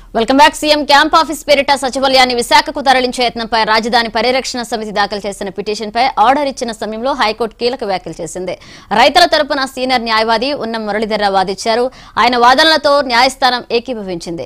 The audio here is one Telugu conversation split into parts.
Welcome back CM camp office పేరిట సచివాలయాన్ని విశాఖకు తరలించే యత్నంపై రాజధాని పరిరక్షణ సమితి దాఖలు చేసిన పిటిషన్పై ఆర్డర్ ఇచ్చిన సమయంలో హైకోర్టు కీలక వ్యాఖ్యలు చేసింది రైతుల తరపున సీనియర్ న్యాయవాది ఉన్నం మురళీధర్రావు వాదించారు ఆయన వాదనలతో న్యాయస్థానం ఏకీభవించింది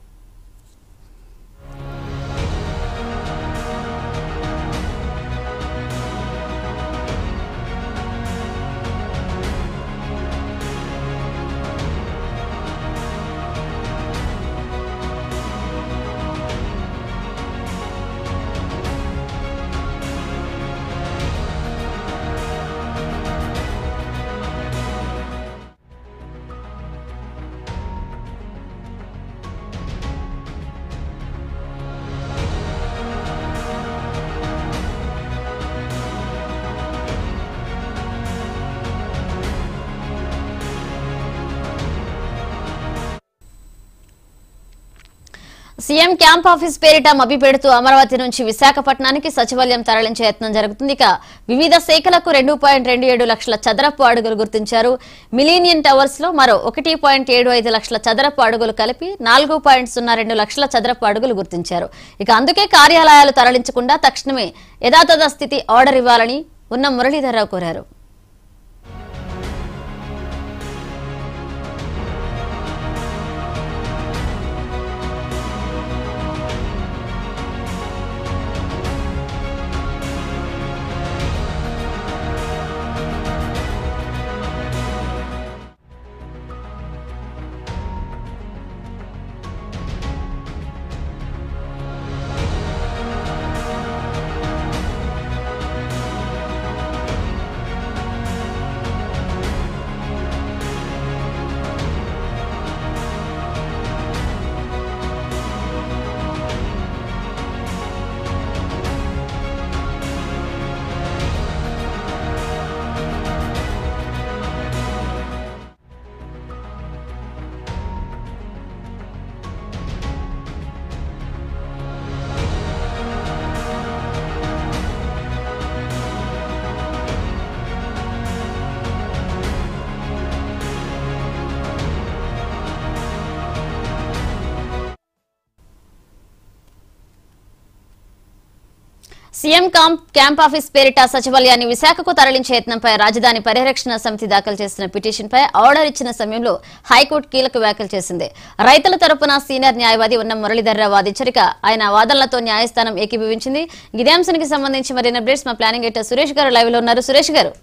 సీఎం క్యాంప్ ఆఫీస్ పేరిట మభ్య పెడుతూ అమరావతి నుంచి విశాఖపట్నానికి సచివాలయం తరలించే యత్నం జరుగుతుంది ఇక వివిధ శాఖలకు రెండు పాయింట్ రెండు ఏడు లక్షల చదరపు అడుగులు గుర్తించారు మిలీనియన్ టవర్స్ లో మరో ఒకటి పాయింట్ ఏడు ఐదు లక్షల చదరపు అడుగులు కలిపి నాలుగు పాయింట్ సున్నా రెండు లక్షల చదరపు అడుగులు గుర్తించారు ఇక అందుకే కార్యాలయాలు తరలించకుండా తక్షణమే యథాతథ స్థితి ఆర్డర్ ఇవ్వాలని ఉన్న మురళీధరరావు కోరారు సీఎం కాంప్ క్యాంప్ ఆఫీస్ పేరిట సచివాలయాన్ని విశాఖకు తరలించే యత్నంపై రాజధాని పరిరక్షణ సమితి దాఖలు చేసిన పిటిషన్పై ఆర్డర్ ఇచ్చిన సమయంలో హైకోర్టు కీలక వ్యాఖ్యలు చేసింది రైతుల తరపున సీనియర్ న్యాయవాది ఉన్న మురళీధర్రావు వాదించరిక ఆయన వాదనలతో న్యాయస్థానం ఏకీభవించింది ఇదే అంశానికి సంబంధించి మరిన్ని అప్డేట్స్ మా ప్లానింగ్ ఎడిటర్ సురేష్ గారు లైవ్ లో ఉన్నారు సురేష్ గారు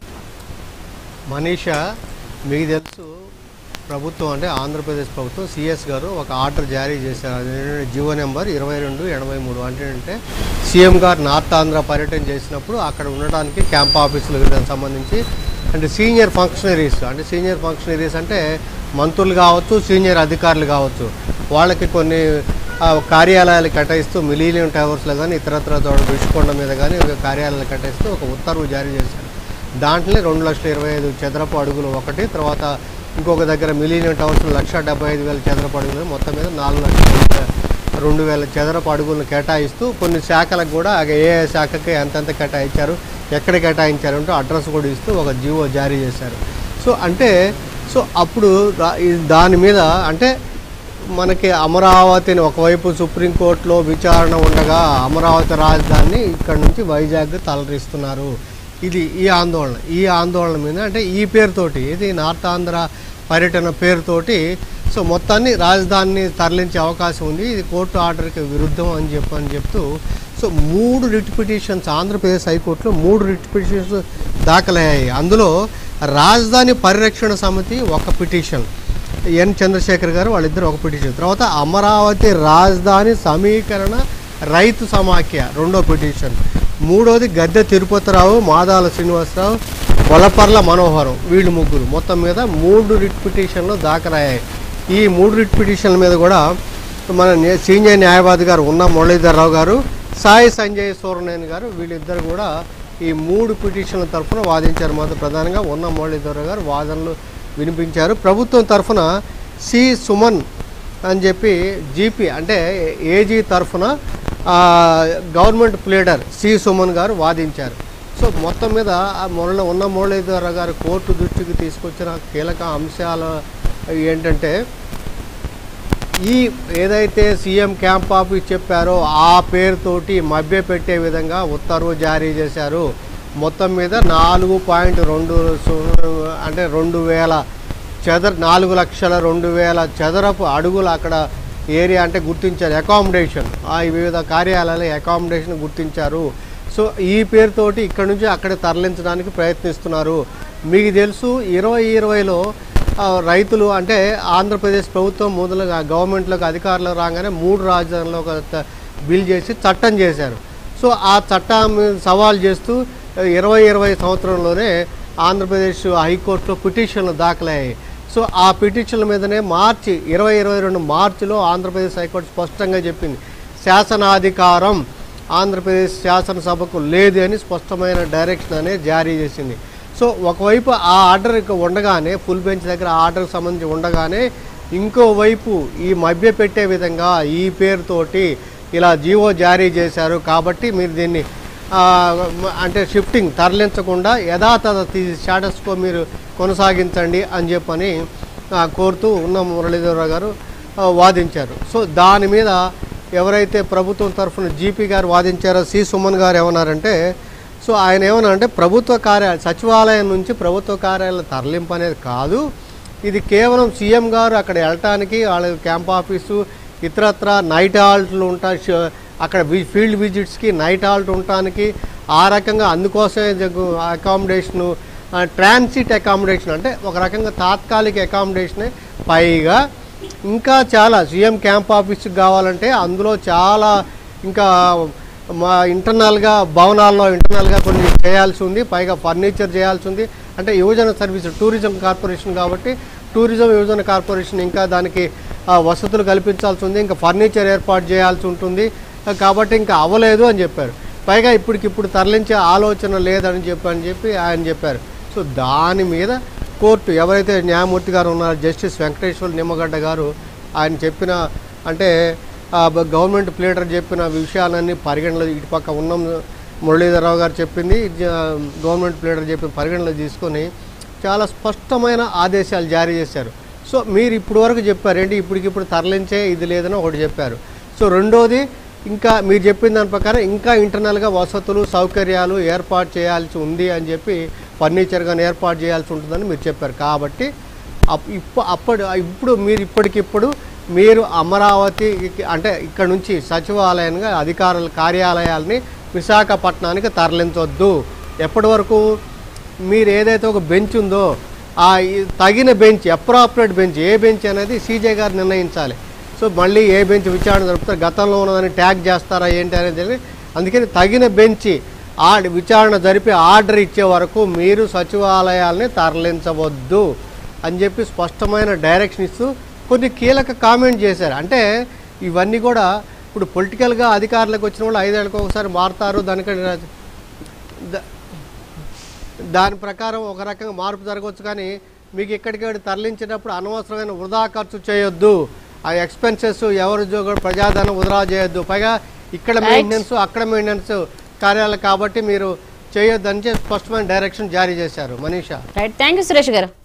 మనీషా మీకు తెలుసు ప్రభుత్వం అంటే ఆంధ్రప్రదేశ్ ప్రభుత్వం సిఎస్ గారు ఒక ఆర్డర్ జారీ చేశారు అది ఏంటంటే జీవో నెంబర్ ఇరవై రెండు ఎనభై మూడు అంటే ఏంటంటే సీఎం గారు నార్త్ ఆంధ్ర పర్యటన చేసినప్పుడు అక్కడ ఉండడానికి క్యాంప్ ఆఫీసులకు దానికి సంబంధించి అంటే సీనియర్ ఫంక్షనరీస్ అంటే సీనియర్ ఫంక్షనరీస్ అంటే మంత్రులు కావచ్చు సీనియర్ అధికారులు కావచ్చు వాళ్ళకి కొన్ని ఆ, కార్యాలయాలు కేటాయిస్తూ మిలీనియం టవర్స్లో కానీ ఇతరత్ర చోట రుషికొండ మీద కానీ ఒక కార్యాలయాలు కేటాయిస్తూ ఒక ఉత్తర్వు జారీ చేశారు దాంట్లో రెండు లక్షల ఇరవై ఐదు చదరపు అడుగులు ఒకటి తర్వాత ఇంకొక దగ్గర మిలీనియం టవర్స్ లక్ష డెబ్బై ఐదు వేల చదరపు అడుగులు మొత్తం మీద నాలుగు లక్షల రెండు వేల చదరపు అడుగులను కేటాయిస్తూ కొన్ని శాఖలకు కూడా ఆ ఏ ఏ శాఖకి ఎంతెంత కేటాయించారు ఎక్కడ కేటాయించారు అంటూ అడ్రస్ కూడా ఇస్తూ ఒక జీవో జారీ చేశారు సో అంటే సో అప్పుడు రా- ఈ దాని మీద అంటే మనకి అమరావతిని ఒకవైపు సుప్రీంకోర్టులో విచారణ ఉండగా అమరావతి రాజధానిని ఇక్కడ నుంచి వైజాగ్ తలరిస్తున్నారు ఇది ఈ ఆందోళన ఈ ఆందోళన మీద అంటే ఈ పేరుతోటి ఇది నార్త్ ఆంధ్ర పర్యటన పేరుతోటి సో మొత్తాన్ని రాజధానిని తరలించే అవకాశం ఉంది ఇది కోర్టు ఆర్డర్కి విరుద్ధం అని చెప్పి అని చెప్తూ సో మూడు రిట్ పిటిషన్స్ ఆంధ్రప్రదేశ్ హైకోర్టులో మూడు రిట్ పిటిషన్స్ దాఖలయ్యాయి అందులో రాజధాని పరిరక్షణ సమితి ఒక పిటిషన్ ఎన్ చంద్రశేఖర్ గారు వాళ్ళిద్దరు ఒక పిటిషన్ తర్వాత అమరావతి రాజధాని సమీకరణ రైతు సమాఖ్య రెండో పిటిషన్ మూడోది గద్దె తిరుపతిరావు మాదాల శ్రీనివాసరావు వలపర్ల మనోహరం వీళ్ళు ముగ్గురు మొత్తం మీద మూడు రిట్ పిటిషన్లు దాఖలయ్యాయి ఈ మూడు రిట్ పిటిషన్ల మీద కూడా మన నే- సీనియర్ న్యాయవాది గారు ఉన్న మురళీధర్రావు గారు సాయి సంజయ్ సూరనేని గారు వీళ్ళిద్దరు కూడా ఈ మూడు పిటిషన్ల తరఫున వాదించారు మాత్రం ప్రధానంగా ఉన్న మురళీధర్రావు గారు వాదనలు వినిపించారు ప్రభుత్వం తరఫున సి సుమన్ అని చెప్పి జీపీ అంటే ఏజీ తరఫున ఆ, గవర్నమెంట్ ప్లేడర్ సి సుమన్ గారు వాదించారు సో మొత్తం మీద ఆ మురళి ఉన్న మురళీధర గారు కోర్టు దృష్టికి తీసుకొచ్చిన కీలక అంశాలు ఏంటంటే ఈ ఏదైతే సీఎం క్యాంప్ ఆఫీస్ చెప్పారో ఆ పేరుతోటి మభ్య పెట్టే విధంగా ఉత్తర్వు జారీ చేశారు మొత్తం మీద నాలుగు పాయింట్ రెండు సు- అంటే రెండు వేల చదర నాలుగు లక్షల రెండు వేల చదరపు అడుగులు అక్కడ ఏరియా అంటే గుర్తించారు అకామిడేషన్ ఆ వివిధ కార్యాలయాల అకామిడేషన్ గుర్తించారు సో ఈ పేరుతోటి ఇక్కడ నుంచి అక్కడ తరలించడానికి ప్రయత్నిస్తున్నారు మీకు తెలుసు ఇరవై ఇరవైలో ఆ, రైతులు అంటే ఆంధ్రప్రదేశ్ ప్రభుత్వం మొదలుగా గవర్నమెంట్లోకి అధికారులు రాగానే మూడు రాజధానులు ఒక త- బిల్ చేసి చట్టం చేశారు సో ఆ చట్టం సవాల్ చేస్తూ ఇరవై ఇరవై సంవత్సరంలోనే ఆంధ్రప్రదేశ్ హైకోర్టులో పిటిషన్లు దాఖలయ్యాయి సో ఆ పిటిషన్ల మీదనే మార్చి ఇరవై ఇరవై రెండు మార్చిలో ఆంధ్రప్రదేశ్ హైకోర్టు స్పష్టంగా చెప్పింది శాసనాధికారం ఆంధ్రప్రదేశ్ శాసనసభకు లేదు అని స్పష్టమైన డైరెక్షన్ అనేది జారీ చేసింది సో ఒకవైపు ఆ ఆర్డర్ ఇక ఉండగానే ఫుల్ బెంచ్ దగ్గర ఆ ఆర్డర్కి సంబంధించి ఉండగానే ఇంకోవైపు ఈ మభ్య పెట్టే విధంగా ఈ పేరుతోటి ఇలా జీవో జారీ చేశారు కాబట్టి మీరు దీన్ని ఆ, మ- అంటే షిఫ్టింగ్ తరలించకుండా యథాతథ స్టాటస్కో మీరు కొనసాగించండి అని చెప్పని ఆ, కోరుతూ ఉన్న మురళీధరరావు గారు ఆ, వాదించారు సో దాని మీద ఎవరైతే ప్రభుత్వం తరఫున జీపీ గారు వాదించారో సి సుమన్ గారు ఏమన్నారంటే సో ఆయన ఏమన్నారంటే ప్రభుత్వ కార్యాలయం సచివాలయం నుంచి ప్రభుత్వ కార్యాలయం తరలింపు అనేది కాదు ఇది కేవలం సీఎం గారు అక్కడ వెళ్ళటానికి వాళ్ళ క్యాంప్ ఆఫీసు ఇతరత్ర నైట్ హాల్ట్లు ఉంటాయి ష- అక్కడ వి- ఫీల్డ్ విజిట్స్కి నైట్ హాల్ట్ ఉండటానికి ఆ రకంగా అందుకోసమే జగ్గు- అకామిడేషను ఆ, ట్రాన్సిట్ అకామిడేషన్ అంటే ఒక రకంగా తాత్కాలిక అకామిడేషనే పైగా ఇంకా చాలా సీఎం క్యాంప్ ఆఫీస్కి కావాలంటే అందులో చాలా ఇంకా మా ఇంటర్నల్గా భవనాల్లో ఇంటర్నల్గా కొన్ని చేయాల్సి ఉంది పైగా ఫర్నిచర్ చేయాల్సి ఉంది అంటే యువజన సర్వీస్ టూరిజం కార్పొరేషన్ కాబట్టి టూరిజం యువజన కార్పొరేషన్ ఇంకా దానికి ఆ, వసతులు కల్పించాల్సి ఉంది ఇంకా ఫర్నిచర్ ఏర్పాటు చేయాల్సి ఉంటుంది ఆ, కాబట్టి ఇంకా అవ్వలేదు అని చెప్పారు పైగా ఇప్పటికిప్పుడు తరలించే ఆలోచన లేదని చెప్పి అని చెప్పి ఆయన చెప్పారు సో దాని మీద కోర్టు ఎవరైతే న్యాయమూర్తి గారు ఉన్నారో జస్టిస్ వెంకటేశ్వర నిమ్మగడ్డ గారు ఆయన చెప్పిన అంటే ఆ బ- గవర్నమెంట్ ప్లేటర్ చెప్పిన విషయాలన్నీ పరిగణలో ఇటుపక్క ఉన్న మురళీధరరావు గారు చెప్పింది జ- గవర్నమెంట్ ప్లేటర్ చెప్పిన పరిగణలో తీసుకొని చాలా స్పష్టమైన ఆదేశాలు జారీ చేశారు సో మీరు ఇప్పుడు వరకు చెప్పారు ఏంటి ఇప్పటికిప్పుడు తరలించే ఇది లేదని ఒకటి చెప్పారు సో రెండోది ఇంకా మీరు చెప్పిన దాని ప్రకారం ఇంకా ఇంటర్నల్గా వసతులు సౌకర్యాలు ఏర్పాటు చేయాల్సి ఉంది అని చెప్పి ఫర్నిచర్ కానీ ఏర్పాటు చేయాల్సి ఉంటుందని మీరు చెప్పారు కాబట్టి అప్- ఇప్పు అప్పుడు ఇప్పుడు మీరు ఇప్పటికిప్పుడు మీరు అమరావతి అంటే ఇక్కడ నుంచి సచివాలయంగా అధికారుల కార్యాలయాల్ని విశాఖపట్నానికి తరలించొద్దు ఎప్పటి వరకు మీరు ఏదైతే ఒక బెంచ్ ఉందో ఆ ఈ తగిన బెంచ్ అప్రాపరేట్ బెంచ్ ఏ బెంచ్ అనేది సీజే గారు నిర్ణయించాలి సో మళ్ళీ ఏ బెంచ్ విచారణ జరుపుతారు గతంలో ఉన్నదని ట్యాగ్ చేస్తారా ఏంటి అనేది తెలియదు. అందుకని తగిన బెంచ్ ఆ విచారణ జరిపి ఆర్డర్ ఇచ్చే వరకు మీరు సచివాలయాల్ని తరలించవద్దు అని చెప్పి స్పష్టమైన డైరెక్షన్ ఇస్తూ కొన్ని కీలక కామెంట్ చేశారు అంటే ఇవన్నీ కూడా ఇప్పుడు పొలిటికల్గా అధికారులకు వచ్చిన వాళ్ళు ఐదేళ్ళకి ఒకసారి మారుతారు దానికంటే ద- దాని ప్రకారం ఒక రకంగా మార్పు జరగవచ్చు కానీ మీకు ఎక్కడికక్కడ తరలించేటప్పుడు అనవసరమైన వృధా ఖర్చు చేయొద్దు ఆ ఎక్స్పెన్సెస్ ఎవరు ఉద్యోగం ప్రజాధనం వృధా చేయొద్దు పైగా ఇక్కడ Right. మెయింటెనెన్స్ అక్కడ మెయింటెనెన్స్ కార్యాలయం కాబట్టి మీరు చేయొద్దని చెప్పి స్పష్టమైన డైరెక్షన్ జారీ చేశారు Manisha right thank you Suresh గారు